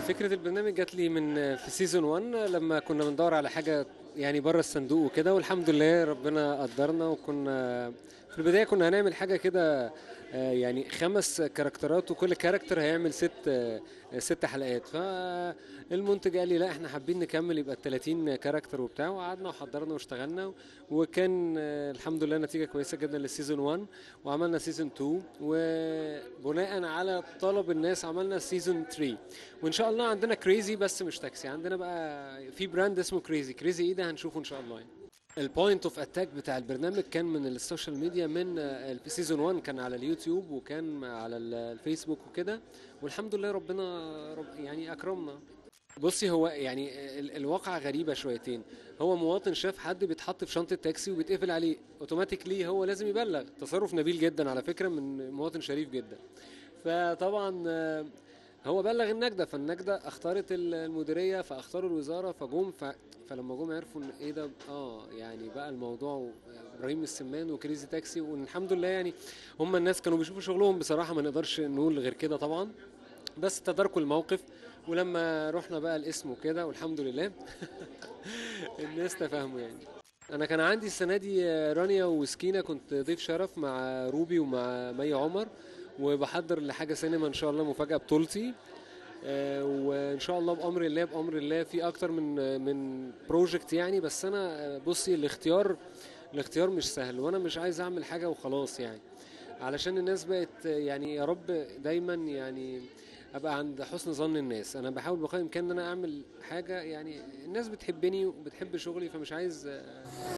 فكرة البرنامج جات لي من في سيزون 1 لما كنا بندور على حاجة يعني بره الصندوق وكده والحمد لله ربنا قدرنا وكنا في البداية كنا هنعمل حاجة كده آه، يعني خمس كاركترات وكل كاركتر هيعمل ست آه، ست حلقات فالمنتج قال لي لا احنا حابين نكمل يبقى ال 30 كاركتر وبتاع وقعدنا وحضرنا واشتغلنا وكان آه، الحمد لله نتيجة كويسة جدا للسيزون 1 وعملنا سيزون 2 وبناء على طلب الناس عملنا سيزون 3 وان شاء الله عندنا كريزي بس مش تاكسي عندنا بقى في براند اسمه كريزي كريزي ايه ده هنشوفه ان شاء الله يعني. البوينت اوف اتاك بتاع البرنامج كان من السوشيال ميديا من سيزون 1 كان على اليوتيوب وكان على ال- الفيسبوك وكده والحمد لله ربنا رب يعني اكرمنا بصي هو يعني ال- الواقع غريبة شويتين هو مواطن شاف حد بيتحط في شنطة تاكسي وبيتقفل عليه اوتوماتيكلي هو لازم يبلغ تصرف نبيل جدا على فكرة من مواطن شريف جدا فطبعا آه، هو بلغ النجدة فالنجدة اختارت ال- المديرية فاختاروا الوزارة فجم ف... فلما جم عرفوا ان ايه ده اه يعني بقى الموضوع ابراهيم السمان وكريزي تاكسي والحمد لله يعني هم الناس كانوا بيشوفوا شغلهم بصراحة ما نقدرش نقول غير كده طبعا بس تداركوا الموقف ولما رحنا بقى الاسم وكده والحمد لله الناس تفهموا يعني انا كان عندي السنه دي رانيا وسكينه كنت ضيف شرف مع روبي ومع مي عمر وبحضر لحاجه سينما ان شاء الله مفاجاه بطولتي آه، وان شاء الله بامر الله بامر الله في اكتر من من بروجكت يعني بس انا آه، بصي الاختيار الاختيار مش سهل وانا مش عايز اعمل حاجه وخلاص يعني علشان الناس بقت آه، يعني يا رب دايما يعني ابقى عند حسن ظن الناس انا بحاول بقدر الامكان ان انا اعمل حاجه يعني الناس بتحبني وبتحب شغلي فمش عايز آه،